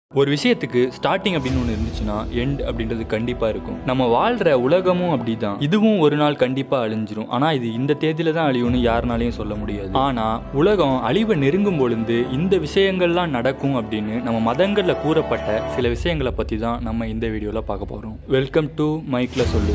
ஒரு விஷயத்துக்கு ஸ்டார்டிங் அப்படின்னு ஒன்று இருந்துச்சுன்னா எண்ட் அப்படின்றது கண்டிப்பாக இருக்கும் நம்ம வாழ்கிற உலகமும் அப்படிதான் இதுவும் ஒரு நாள் கண்டிப்பாக அழிஞ்சிரும் ஆனால் இது இந்த தேதியில தான் அழியும்னு யாருனாலையும் சொல்ல முடியாது ஆனால் உலகம் அழிவை நெருங்கும் பொழுது இந்த விஷயங்கள்லாம் நடக்கும் அப்படின்னு நம்ம மதங்களில் கூறப்பட்ட சில விஷயங்களை பற்றி தான் நம்ம இந்த வீடியோவில் பார்க்க போகிறோம் வெல்கம் டு மைக்கில் சொல்லு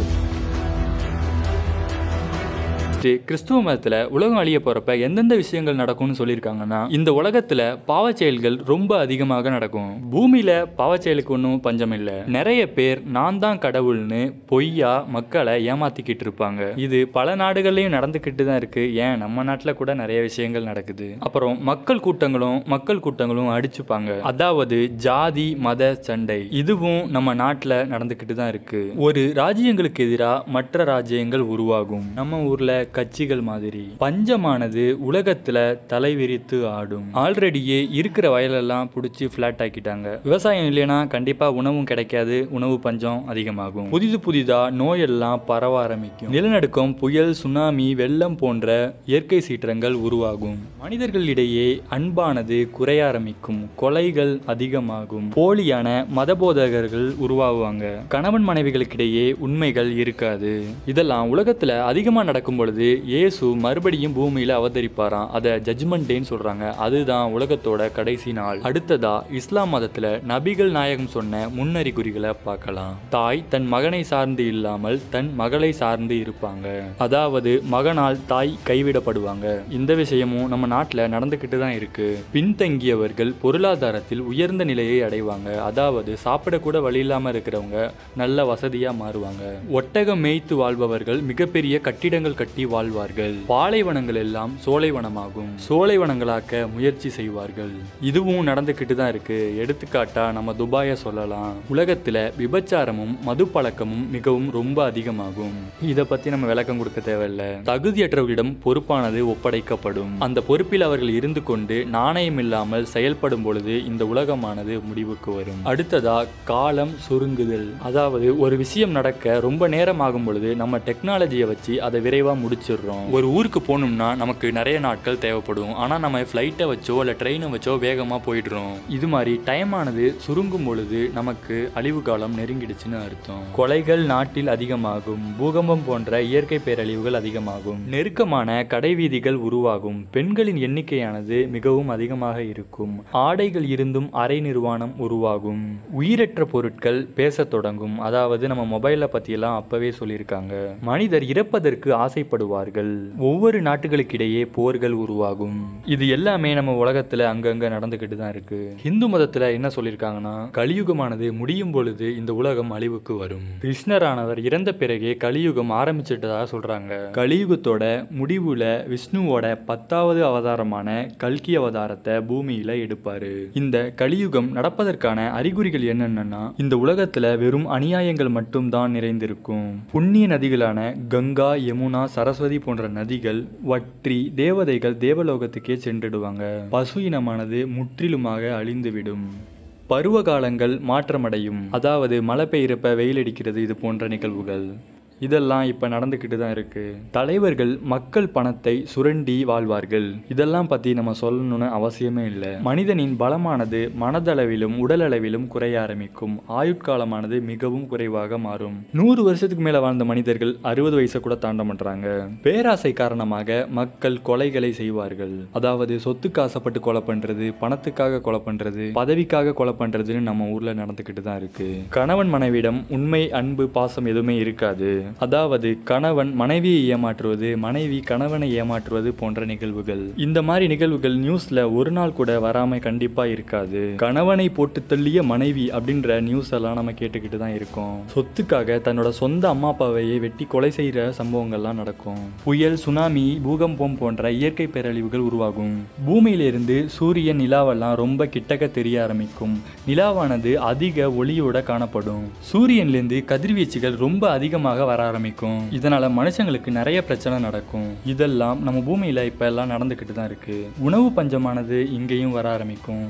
ஃபர்ஸ்ட் கிறிஸ்துவ மதத்துல உலகம் அழிய போறப்ப எந்தெந்த விஷயங்கள் நடக்கும்னு சொல்லியிருக்காங்கன்னா இந்த உலகத்துல பாவச் செயல்கள் ரொம்ப அதிகமாக நடக்கும் பூமியில பாவச் செயலுக்கு ஒன்றும் பஞ்சம் இல்ல நிறைய பேர் நான் தான் கடவுள்னு பொய்யா மக்களை ஏமாத்திக்கிட்டு இருப்பாங்க இது பல நாடுகள்லயும் நடந்துக்கிட்டு தான் இருக்கு ஏன் நம்ம நாட்டுல கூட நிறைய விஷயங்கள் நடக்குது அப்புறம் மக்கள் கூட்டங்களும் மக்கள் கூட்டங்களும் அடிச்சுப்பாங்க அதாவது ஜாதி மத சண்டை இதுவும் நம்ம நாட்டுல நடந்துக்கிட்டு தான் இருக்கு ஒரு ராஜ்யங்களுக்கு எதிராக மற்ற ராஜ்யங்கள் உருவாகும் நம்ம ஊர்ல கட்சிகள் மாதிரி பஞ்சமானது உலகத்துல தலைவிரித்து ஆடும் ஆல்ரெடியே இருக்கிற வயலெல்லாம் பிடிச்சி ஃபிளாட் ஆக்கிட்டாங்க விவசாயம் இல்லைன்னா கண்டிப்பா உணவும் கிடைக்காது உணவு பஞ்சம் அதிகமாகும் புதிது புதிதா நோயெல்லாம் பரவ ஆரம்பிக்கும் நிலநடுக்கம் புயல் சுனாமி வெள்ளம் போன்ற இயற்கை சீற்றங்கள் உருவாகும் மனிதர்களிடையே அன்பானது குறைய ஆரம்பிக்கும் கொலைகள் அதிகமாகும் போலியான மதபோதகர்கள் உருவாகுவாங்க கணவன் மனைவிகளுக்கிடையே உண்மைகள் இருக்காது இதெல்லாம் உலகத்துல அதிகமா நடக்கும் பொழுது இயேசு மறுபடியும் பூமியில அவதரிப்பாராம் அதை ஜட்ஜ்மெண்ட் டேன்னு சொல்றாங்க அதுதான் உலகத்தோட கடைசி நாள் அடுத்ததா இஸ்லாம் மதத்துல நபிகள் நாயகம் சொன்ன முன்னறிகுறிகளை பார்க்கலாம் தாய் தன் மகனை சார்ந்து இல்லாமல் தன் மகளை சார்ந்து இருப்பாங்க அதாவது மகனால் தாய் கைவிடப்படுவாங்க இந்த விஷயமும் நம்ம நாட்டில் நடந்துக்கிட்டு தான் இருக்கு பின்தங்கியவர்கள் பொருளாதாரத்தில் உயர்ந்த நிலையை அடைவாங்க அதாவது சாப்பிடக்கூட வழி இல்லாமல் இருக்கிறவங்க நல்ல வசதியா மாறுவாங்க ஒட்டகம் மேய்த்து வாழ்பவர்கள் மிகப்பெரிய கட்டிடங்கள் கட்டி வாழ்வார்கள் பாலைவனங்கள் எல்லாம் சோலைவனமாகும் சோலைவனங்களாக்க முயற்சி செய்வார்கள் இதுவும் நடந்துக்கிட்டு தான் இருக்கு எடுத்துக்காட்டா நம்ம துபாயை சொல்லலாம் உலகத்துல விபச்சாரமும் மது பழக்கமும் மிகவும் ரொம்ப அதிகமாகும் இதை பத்தி நம்ம விளக்கம் கொடுக்க தேவையில்ல தகுதியற்றவர்களிடம் பொறுப்பானது ஒப்படைக்கப்படும் அந்த பொறுப்பில் அவர்கள் இருந்து கொண்டு நாணயம் இல்லாமல் செயல்படும் பொழுது இந்த உலகமானது முடிவுக்கு வரும் அடுத்ததா காலம் சுருங்குதல் அதாவது ஒரு விஷயம் நடக்க ரொம்ப நேரம் ஆகும் பொழுது நம்ம டெக்னாலஜியை வச்சு அதை விரைவாக முடிச்சிடுறோம் ஒரு ஊருக்கு போகணும்னா நமக்கு நிறைய நாட்கள் தேவைப்படும் ஆனால் நம்ம ஃப்ளைட்டை வச்சோ இல்லை ட்ரெயினை வச்சோ வேகமாக போயிடுறோம் இது மாதிரி டைம் ஆனது சுருங்கும் பொழுது நமக்கு அழிவு காலம் நெருங்கிடுச்சுன்னு அர்த்தம் கொலைகள் நாட்டில் அதிகமாகும் பூகம்பம் போன்ற இயற்கை பேரழிவுகள் அதிகமாகும் நெருக்கமான கடைவீதிகள் உருவாகும் பெண்களின் எண்ணிக்கையானது மிகவும் அதிகமாக இருக்கும் ஆடைகள் இருந்தும் அரை நிர்வாணம் உருவாகும் உயிரற்ற பொருட்கள் பேசத் தொடங்கும் அதாவது நம்ம மொபைலை பற்றியெல்லாம் அப்பவே சொல்லியிருக்காங்க மனிதர் இறப்பதற்கு ஆசைப்படுவார்கள் ஒவ்வொரு நாட்டுகளுக்கிடையே போர்கள் உருவாகும் இது எல்லாமே நம்ம உலகத்துல அங்கங்க நடந்துக்கிட்டு தான் இருக்கு இந்து மதத்துல என்ன சொல்லியிருக்காங்கன்னா கலியுகமானது முடியும் பொழுது இந்த உலகம் அழிவுக்கு வரும் கிருஷ்ணரானவர் இறந்த பிறகே கலியுகம் ஆரம்பிச்சிட்டதாக சொல்றாங்க கலியுகத்தோட முடிவுல விஷ்ணுவோட பத்தாவது அவதாரமான கல்கி அவதாரத்தை பூமியில எடுப்பாரு இந்த கலியுகம் நடப்பதற்கான அறிகுறிகள் என்னென்னா இந்த உலகத்துல வெறும் அநியாயங்கள் மட்டும்தான் நிறைந்திருக்கும் புண்ணிய நதிகளான கங்கா யமுனா சரஸ்வதி போன்ற நதிகள் வற்றி தேவதைகள் தேவலோகத்துக்கே சென்றிடுவாங்க பசு இனமானது முற்றிலுமாக அழிந்துவிடும் பருவகாலங்கள் மாற்றமடையும் அதாவது மழை பெய்யறப்ப வெயில் அடிக்கிறது இது போன்ற நிகழ்வுகள் இதெல்லாம் இப்போ நடந்துக்கிட்டு தான் இருக்கு தலைவர்கள் மக்கள் பணத்தை சுரண்டி வாழ்வார்கள் இதெல்லாம் பற்றி நம்ம சொல்லணும்னு அவசியமே இல்லை மனிதனின் பலமானது மனதளவிலும் உடலளவிலும் குறைய ஆரம்பிக்கும் ஆயுட்காலமானது மிகவும் குறைவாக மாறும் நூறு வருஷத்துக்கு மேலே வாழ்ந்த மனிதர்கள் அறுபது வயசை கூட தாண்ட மாட்டாங்க பேராசை காரணமாக மக்கள் கொலைகளை செய்வார்கள் அதாவது சொத்துக்கு ஆசைப்பட்டு கொலை பண்றது பணத்துக்காக கொலை பண்றது பதவிக்காக கொலை பண்றதுன்னு நம்ம ஊர்ல நடந்துக்கிட்டு தான் இருக்கு கணவன் மனைவியிடம் உண்மை அன்பு பாசம் எதுவுமே இருக்காது அதாவது கணவன் மனைவியை ஏமாற்றுவது மனைவி கணவனை ஏமாற்றுவது போன்ற நிகழ்வுகள் இந்த மாதிரி நிகழ்வுகள் நியூஸ்ல ஒரு நாள் கூட வராம கண்டிப்பா இருக்காது கணவனை போட்டு தள்ளிய மனைவி அப்படின்ற நியூஸ் எல்லாம் நம்ம கேட்டுக்கிட்டு தான் இருக்கோம் சொத்துக்காக தன்னோட சொந்த அம்மா அப்பாவையே வெட்டி கொலை செய்யற சம்பவங்கள்லாம் நடக்கும் புயல் சுனாமி பூகம்பம் போன்ற இயற்கை பேரழிவுகள் உருவாகும் பூமியிலிருந்து சூரியன் நிலாவெல்லாம் ரொம்ப கிட்டக்க தெரிய ஆரம்பிக்கும் நிலாவானது அதிக ஒளியோட காணப்படும் சூரியன்லேருந்து கதிர்வீச்சுகள் ரொம்ப அதிகமாக வர ஆரம்பிக்கும் இதனால மனுஷங்களுக்கு நிறைய பிரச்சனை நடக்கும் இதெல்லாம் நம்ம பூமியில இப்ப எல்லாம் நடந்துக்கிட்டு தான் இருக்கு உணவு பஞ்சமானது இங்கேயும் வர ஆரம்பிக்கும்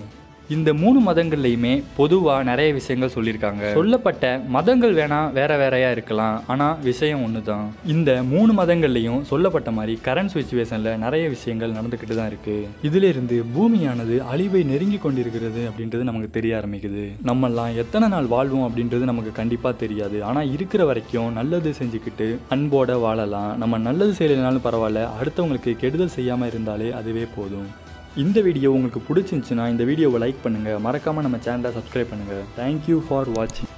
இந்த மூணு மதங்கள்லையுமே பொதுவாக நிறைய விஷயங்கள் சொல்லியிருக்காங்க சொல்லப்பட்ட மதங்கள் வேணா வேற வேறையா இருக்கலாம் ஆனால் விஷயம் ஒன்று தான் இந்த மூணு மதங்கள்லையும் சொல்லப்பட்ட மாதிரி கரண்ட் சுச்சுவேஷனில் நிறைய விஷயங்கள் நடந்துக்கிட்டு தான் இருக்கு இதுல இருந்து பூமியானது அழிவை நெருங்கி கொண்டிருக்கிறது அப்படின்றது நமக்கு தெரிய ஆரம்பிக்குது நம்மெல்லாம் எத்தனை நாள் வாழ்வோம் அப்படின்றது நமக்கு கண்டிப்பாக தெரியாது ஆனால் இருக்கிற வரைக்கும் நல்லது செஞ்சுக்கிட்டு அன்போட வாழலாம் நம்ம நல்லது செய்யலைனாலும் பரவாயில்ல அடுத்தவங்களுக்கு கெடுதல் செய்யாமல் இருந்தாலே அதுவே போதும் இந்த வீடியோ உங்களுக்கு பிடிச்சிருந்துச்சுன்னா இந்த வீடியோவை லைக் பண்ணுங்கள் மறக்காமல் நம்ம சேனலை சப்ஸ்கிரைப் பண்ணுங்கள் தேங்க்யூ ஃபார் வாட்சிங்